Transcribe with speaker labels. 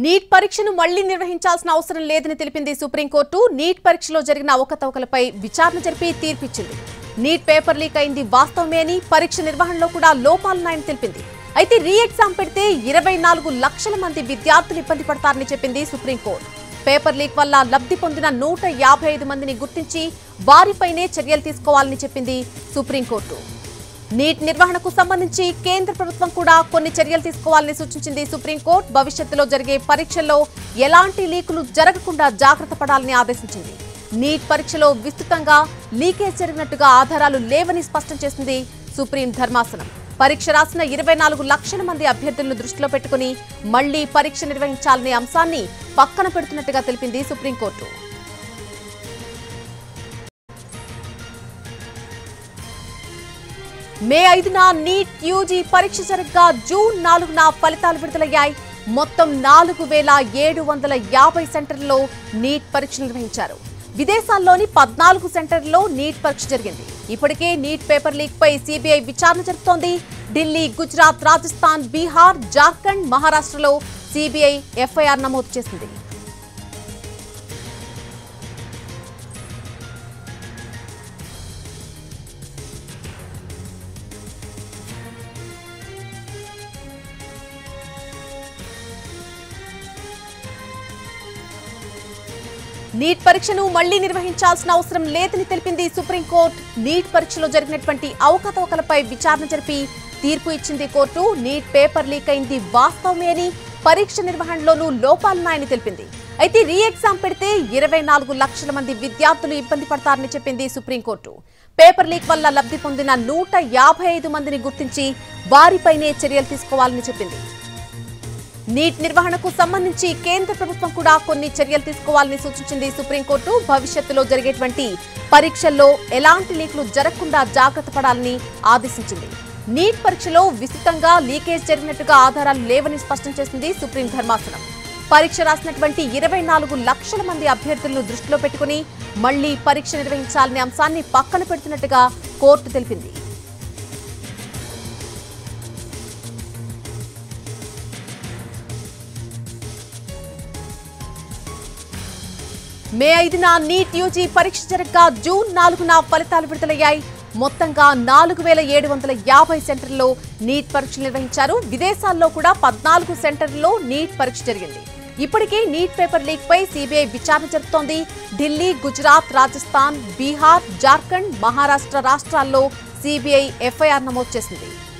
Speaker 1: neat పరీక్షను మళ్లీ నిర్వహించాల్సిన అవసరం లేదని తెలిపింది సుప్రీంకోర్టు నీట్ పరీక్షలో జరిగిన అవకతవకలపై విచారణ జరిపి తీర్పిచ్చింది నీట్ పేపర్ లీక్ అయింది వాస్తవమే అని పరీక్ష నిర్వహణలో కూడా లోపాలున్నాయని తెలిపింది అయితే రీ ఎగ్జామ్ పెడితే ఇరవై నాలుగు లక్షల మంది విద్యార్థులు ఇబ్బంది పడతారని చెప్పింది సుప్రీంకోర్టు పేపర్ లీక్ వల్ల లబ్ధి పొందిన నూట యాభై ఐదు మందిని గుర్తించి వారిపైనే చర్యలు తీసుకోవాలని చెప్పింది సుప్రీంకోర్టు నీట్ నిర్వహణకు సంబంధించి కేంద్ర ప్రభుత్వం కూడా కొన్ని చర్యలు తీసుకోవాలని సూచించింది సుప్రీంకోర్టు భవిష్యత్తులో జరిగే పరీక్షల్లో ఎలాంటి లీకులు జరగకుండా జాగ్రత్త పడాలని ఆదేశించింది నీట్ పరీక్షలో విస్తృతంగా లీకేజ్ జరిగినట్టుగా ఆధారాలు లేవని స్పష్టం చేసింది సుప్రీం ధర్మాసనం పరీక్ష రాసిన ఇరవై నాలుగు లక్షల మంది అభ్యర్థులను దృష్టిలో పెట్టుకుని మళ్లీ పరీక్ష నిర్వహించాలనే అంశాన్ని పక్కన పెడుతున్నట్టుగా తెలిపింది సుప్రీంకోర్టు మే ఐదున నీట్ యూజీ పరీక్ష జరగగా జూన్ నాలుగున ఫలితాలు విడుదలయ్యాయి మొత్తం నాలుగు వేల ఏడు వందల యాభై సెంటర్లలో నీట్ పరీక్ష నిర్వహించారు విదేశాల్లోని పద్నాలుగు సెంటర్లలో నీట్ పరీక్ష జరిగింది ఇప్పటికే నీట్ పేపర్ లీక్ పై సిబిఐ విచారణ జరుపుతోంది ఢిల్లీ గుజరాత్ రాజస్థాన్ బీహార్ జార్ఖండ్ మహారాష్ట్రలో సిబిఐ ఎఫ్ఐఆర్ నమోదు చేసింది నీట్ పరీక్షను మళ్లీ నిర్వహించాల్సిన అవసరం లేదని తెలిపింది సుప్రీంకోర్టు నీట్ పరీక్షలో జరిగినటువంటి అవకతవకలపై విచారణ జరిపి తీర్పు ఇచ్చింది కోర్టు నీట్ పేపర్ లీక్ అయింది వాస్తవమే అని పరీక్ష నిర్వహణలోనూ లోపాలున్నాయని తెలిపింది అయితే రీ ఎగ్జామ్ పెడితే ఇరవై నాలుగు లక్షల మంది విద్యార్థులు ఇబ్బంది పడతారని చెప్పింది సుప్రీంకోర్టు పేపర్ లీక్ వల్ల లబ్ధి పొందిన నూట యాభై ఐదు మందిని గుర్తించి వారిపైనే చర్యలు తీసుకోవాలని చెప్పింది నీట్ నిర్వహణకు సంబంధించి కేంద్ర ప్రభుత్వం కూడా కొన్ని చర్యలు తీసుకోవాలని సూచించింది సుప్రీంకోర్టు భవిష్యత్తులో జరిగేటువంటి పరీక్షల్లో ఎలాంటి లీక్లు జరగకుండా జాగ్రత్త పడాలని ఆదేశించింది నీట్ పరీక్షలో విస్తృతంగా లీకేజ్ జరిగినట్టుగా ఆధారాలు లేవని స్పష్టం చేసింది సుప్రీం ధర్మాసనం పరీక్ష రాసినటువంటి ఇరవై నాలుగు లక్షల మంది అభ్యర్థులను దృష్టిలో పెట్టుకుని మళ్లీ పరీక్ష నిర్వహించాలనే అంశాన్ని పక్కన పెడుతున్నట్టుగా కోర్టు తెలిపింది మే ఐదున నీట్ యూజీ పరీక్ష జరగగా జూన్ నాలుగున ఫలితాలు విడుదలయ్యాయి మొత్తంగా నాలుగు వేల ఏడు వందల యాభై సెంటర్లలో నీట్ పరీక్ష నిర్వహించారు విదేశాల్లో కూడా పద్నాలుగు సెంటర్లలో నీట్ పరీక్ష జరిగింది ఇప్పటికే నీట్ పేపర్ లీక్ పై సిబిఐ విచారణ జరుపుతోంది ఢిల్లీ గుజరాత్ రాజస్థాన్ బీహార్ జార్ఖండ్ మహారాష్ట్ర రాష్ట్రాల్లో సిబిఐ ఎఫ్ఐఆర్ నమోదు చేసింది